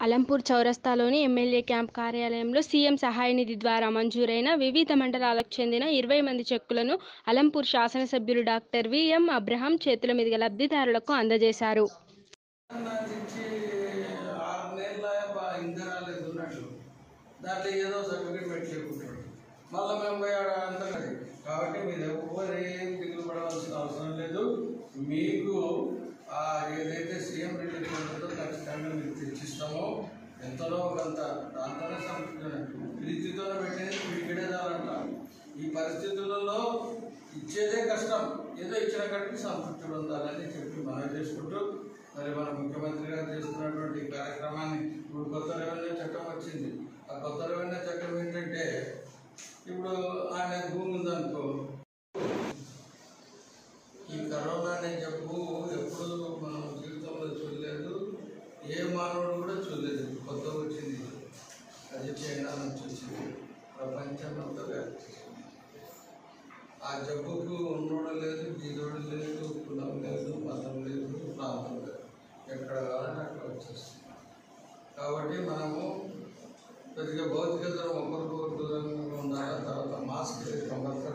అలంపూర్ చౌరస్తాలోని MLA camp కార్యాలయంలో CM సహాయ నిధి ద్వారా మంజూరైన వివిధ మండలాలకు చెందిన ఇరవై మంది చెక్కులను అలంపూర్ శాసనసభ్యులు డాక్టర్ విఎం అబ్రహాం చేతుల మీదుగా లబ్ధిదారులకు అందజేశారు నుంచి ఆరు నెలల బా- ఇంకా రాలేదు ఉన్నట్టు దాంట్లో ఏదో సర్టిఫికేట్ పెట్టలేకుంటాడు మళ్ళీ మేము పోయి ఆడ అంతా లేదు. కాబట్టి మీరు ఎవరు ఏం దిగులు పడవలసిన అవసరం లేదు మీకు ఆ ఏదైతే సీఎం రిలీఫ్ ఉంటుందో ఖచ్చితంగా మీకు తెచ్చిస్తామో ఎంతలో కొంత దాంతోనే సంతృప్తి ప్రీతితోనే పెట్టేది పిడికిడే చాలంట ఈ పరిస్థితులలో ఇచ్చేదే కష్టం ఏదో ఇచ్చిన కాడికి సంతృప్తి ఉండాలని చెప్పి మనం చేసుకుంటూ మరి మన ముఖ్యమంత్రి గారు చేస్తున్నటువంటి ఈ కార్యక్రమాన్ని ఇప్పుడు కొత్త రెవెన్యూ చట్టం వచ్చింది ఆ కొత్త రెవెన్యూ చట్టం ఏంటంటే ఇప్పుడు ఆయన భూమి ఉందనుకో ఈ కరోనా అనే జబ్బు ఎప్పుడు మనం జీవితంలో చూడలేదు ఏ మానవుడు కూడా చూడలేదు ఇప్పుడు కొత్తగా వచ్చింది అది చైనా నుంచి వచ్చింది ప్రపంచం అంతా వ్యాప్తి చెందింది. ఆ జబ్బుకు ఉన్నోడు లేదు బీదోడు లేదు కులం లేదు మతం లేదు ప్రాంతం లేదు ఎక్కడ కావాలంటే అక్కడ వచ్చేస్తుంది కాబట్టి మనము కొద్దిగా భౌతిక దూరం ఒకరికొకరు దూరంగా ఉండాలి తర్వాత మాస్క్ కంపల్సరీ